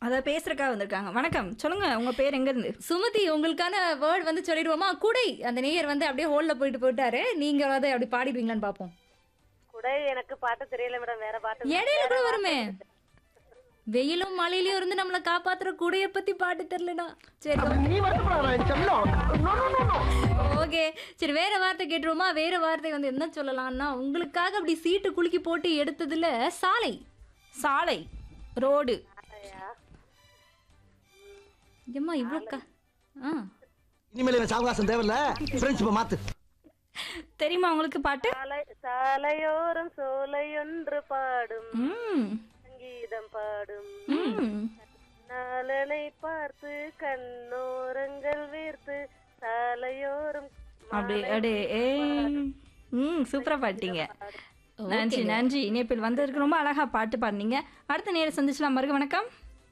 அதாவது பேசுறதுக்காக வந்திருக்காங்க வணக்கம் சொல்லுங்க உங்க பேர் எங்க இருந்து சுமதி உங்களுக்கான வேர்ட் வந்து சொல்லிடுவோமா குடை அந்த நேயர் வந்து அப்படியே ஹோல்ல போயிட்டு போயிட்டாரு நீங்க வந்து அப்படி பாடிடுவீங்களான்னு பாப்போம் குடை எனக்கு பாட்டு தெரியல மேடம் வேற பாட்டு இடையில கூட வருமே வெயிலும் மழையிலயும் இருந்து நம்மள காப்பாத்துற குடைய பத்தி பாட்டு தெரியலடா சரி நீ வருத்தப்படாத செல்லம் ஓகே சரி வேற வார்த்தை கேட்டுருவோமா வேற வார்த்தை வந்து என்ன சொல்லலாம்னா உங்களுக்காக அப்படி சீட்டு குலுக்கி போட்டு எடுத்ததுல சாலை சாலை ரோடு ஏம்மா இவ்வளோ க ஆ இனிமேல் எனக்கு சாவகாசம் தேவையில்ல ஃப்ரெண்ட்ஷிப்பை மாத்து தெரியுமா உங்களுக்கு பாட்டு சாலை சாலையோரம் சோலையொன்று பாடும் ம் சங்கீதம் பாடும் ம் நாளனை பார்த்து கண்ணோரங்கள் வீர்த்து சாலையோரம் அப்படி அப்படியே ஏ ம் சூப்பரா பாட்டீங்க நன்றி நன்றி இணைப்பில் வந்ததுக்கு ரொம்ப அழகா பாட்டு பாடுனீங்க அடுத்த நேரம் சந்திச்சலாம் பாருங்க வணக்கம்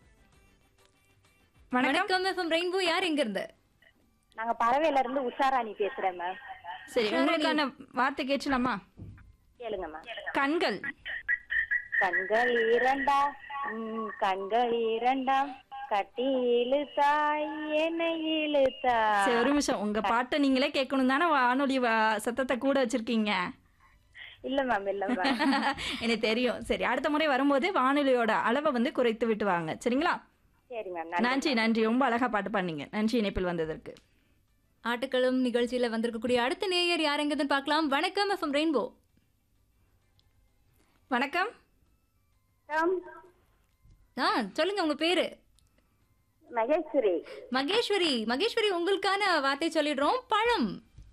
வணக்கம் வணக்கம் எஃப்எம் ரெயின்போ யார் எங்க இருந்து நாங்க பறவையில இருந்து உஷாராணி பேசுறேன் மேம் சரி உங்களுக்கான வார்த்தை கேட்கலாமா கேளுங்க மேம் கண்கள் கண்கள் இரண்டா உம், கண்கள் இரண்டாம் கட்டி இழுத்தாய் என்னை இழுத்தாய் சரி ஒரு நிமிஷம் உங்க பாட்டை நீங்களே கேட்கணும் தானே வானொலி வா- சத்தத்தை கூட வச்சிருக்கீங்க இல்ல மேம் இல்ல மேம் எனக்கு தெரியும் சரி அடுத்த முறை வரும்போது வானொலியோட அளவை வந்து குறைத்து விட்டு வாங்க சரிங்களா சரி மேம் நன்றி நன்றி ரொம்ப அழகா பாட்டு பாடுனீங்க நன்றி இணைப்பில் வந்ததற்கு ஆட்டுக்களும் நிகழ்ச்சியில வந்திருக்கக்கூடிய அடுத்த நேயர் யார் எங்கன்னு பார்க்கலாம் வணக்கம் எஃப்எம் ரெயின்போ வணக்கம் ஆ சொல்லுங்க உங்க பேரு மகேஸ்வரி மகேஸ்வரி மகேஸ்வரி உங்களுக்கான வார்த்தை சொல்லிடுறோம் பழம்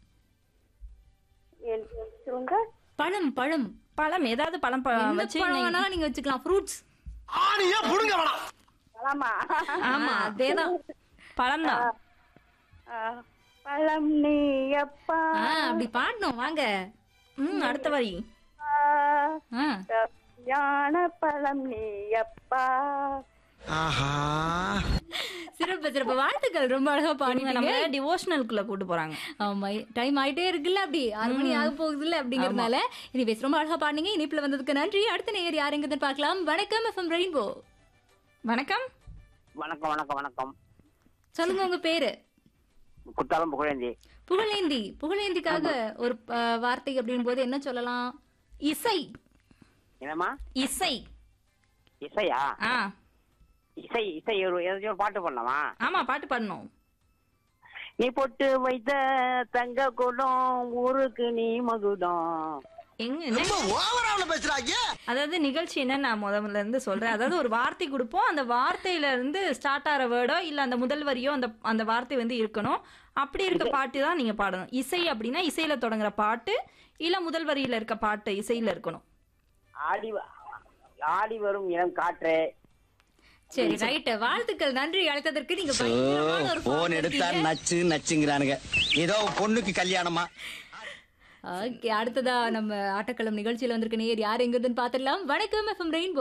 என்- சொல்லுங்க பழம் பழம் பழம் ஏதாவது பழம் ப- எந்த வச்சு பழம் நீங்க- வேணாலும் நீங்க வச்சுக்கலாம் ஃப்ரூட்ஸ் ஆணியா புடுங்க வேணாம் பழமா ஆமா அதேதான் பழம் தான் ஆ, பழம் நீ அப்பா ஆ அப்படி பாடணும் வாங்க ம் அடுத்த வரி ஆ ஞான பழம் நீ அப்பா ஆஹா சிறப்பு சிறப்பு வாழ்த்துக்கள் ரொம்ப அழகா இவங்க பாடினீங்க நம்ம டிவோஷனலுக்குள்ள கூட்டு போறாங்க ஆமா டைம் ஆயிட்டே இருக்குல்ல அப்படி ஆறு மணி ஆக போகுதுல்ல அப்படிங்கறதுனால இனி ரொம்ப அழகா பாடுனீங்க இனிப்புல வந்ததுக்கு நன்றி அடுத்த நேயர் யாருங்கன்னு பார்க்கலாம் வணக்கம் எஃப்எம் ரெயின்போ வணக்கம் வணக்கம் வணக்கம் வணக்கம் சொல்லுங்க உங்க பேரு குத்தாலம் புகழேந்தி புகழேந்தி புகழேந்திக்காக ஒரு அஹ், வார்த்தை அப்படின் போது என்ன சொல்லலாம் இசை என்னம்மா இசை இசையா ஆ இசை இசை ஒரு ஏதாச்சும் ஒரு பாட்டு பண்ணலாமா ஆமா பாட்டு பாடணும் நீ பொட்டு வைத்த தங்க குடம் ஊருக்கு நீ மகுடம் எங்க என்ன? ரொம்ப ஓவரால பேசுறாங்க அதாவது நிகழ்ச்சி என்ன நான் முதல்ல இருந்து சொல்றேன் அதாவது ஒரு வார்த்தை கொடுப்போம் அந்த வார்த்தையில இருந்து ஸ்டார்ட் ஆகிற வேர்டோ இல்ல அந்த முதல் வரியோ அந்த அந்த வார்த்தை வந்து இருக்கணும் அப்படி இருக்க பாட்டு தான் நீங்க பாடணும் இசை அப்படின்னா இசையில தொடங்குற பாட்டு இல்ல முதல் வரியில இருக்க பாட்டு இசையில இருக்கணும் ஆடி வ- ஆடி வரும் இளம் காற்றே சரி ரைட் வாழ்த்துக்கள் நன்றி அழைத்ததற்கு நீங்க பயங்கரமான ஒரு போன் form எடுத்தா எடுத்தீங்க. நச்சு நச்சுங்கிறானுங்க ஏதோ பொண்ணுக்கு கல்யாணமா ஓகே அடுத்ததா நம்ம ஆட்டக்களம் நிகழ்ச்சியில வந்திருக்க நேயர் யார் எங்கிருந்துன்னு பாத்துடலாம் வணக்கம் எஃப்எம் ரெயின்போ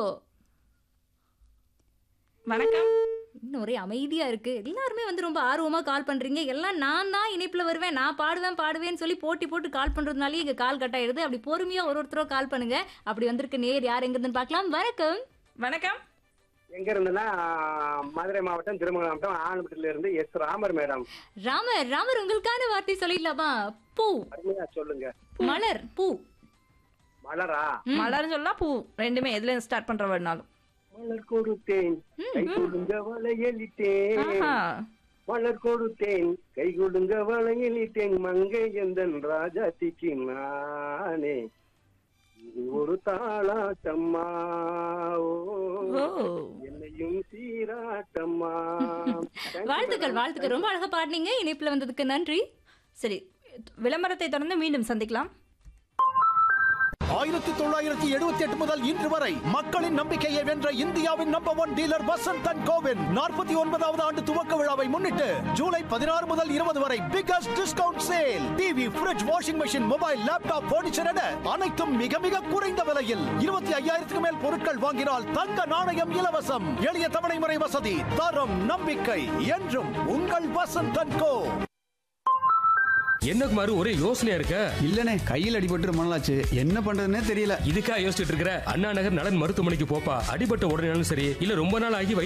வணக்கம் இன்னும் ஒரே அமைதியா இருக்கு எல்லாருமே வந்து ரொம்ப ஆர்வமா கால் பண்றீங்க எல்லாம் நான் தான் இணைப்புல வருவேன் நான் பாடுவேன் பாடுவேன்னு சொல்லி போட்டி போட்டு கால் பண்றதுனாலே இங்க கால் கட் ஆயிடுது அப்படி பொறுமையா ஒரு ஒருத்தரோ கால் பண்ணுங்க அப்படி வந்திருக்க நேயர் யார் எங்கிருந்துன்னு பார்க்கலாம் வணக்கம் வணக்கம் எங்க இருந்துன்னா மதுரை மாவட்டம் திருமங்கலம் மாவட்டம் ஆனப்பட்டில இருந்து எஸ் ராமர் மேடம் ராமர் ராமர் உங்களுக்கான வார்த்தை சொல்லிடலாமா பூ அருமையா சொல்லுங்க மலர் பூ மலரா மலர்னு சொல்லலாம் பூ ரெண்டுமே எதுல ஸ்டார்ட் பண்ற வேர்னாலும் மலர் கொடுத்தேன் கை கொடுங்க வளையலிட்டேன் ஆஹா மலர் கொடுத்தேன் கை கொடுங்க வளையலிட்டேன் மங்கை எந்தன் ராஜாத்திக்கு நானே இது ஒரு தாளாட்டம்மா ஓ, ஓ என்னையும் சீராட்டம்மா வாழ்த்துக்கள் வாழ்த்துக்கள் ரொம்ப அழகா பாடுனீங்க இணைப்புல வந்ததுக்கு நன்றி சரி விளம்பரத்தை தொடர்ந்து மீண்டும் சந்திக்கலாம் ஆயிரத்தி தொள்ளாயிரத்தி எழுபத்தி எட்டு முதல் இன்று வரை மக்களின் நம்பிக்கையை வென்ற இந்தியாவின் number one dealer Vasanth and கோவின் நாற்பத்தி ஒன்பதாவது ஆண்டு துவக்க விழாவை முன்னிட்டு ஜூலை பதினாறு முதல் இருபது வரை biggest discount sale TV fridge washing machine mobile laptop furniture என அனைத்தும் மிக மிக குறைந்த விலையில் இருபத்தி ஐயாயிரத்துக்கு மேல் பொருட்கள் வாங்கினால் தங்க நாணயம் இலவசம் எளிய தவணை முறை வசதி தரம் நம்பிக்கை என்றும் உங்கள் வசந்த் அண்ட் கோ என்ன குமாரு ஒரே யோசனையா இருக்க இல்லனே கையில் அடிபட்டு ரொம்ப நாளாச்சு என்ன பண்றதுன்னே தெரியல இதுக்கா யோசிச்சுட்டு இருக்கிற அண்ணா நகர் நலன் மருத்துவமனைக்கு போப்பா அடிபட்ட உடனேனாலும் சரி இல்ல ரொம்ப நாள் ஆகி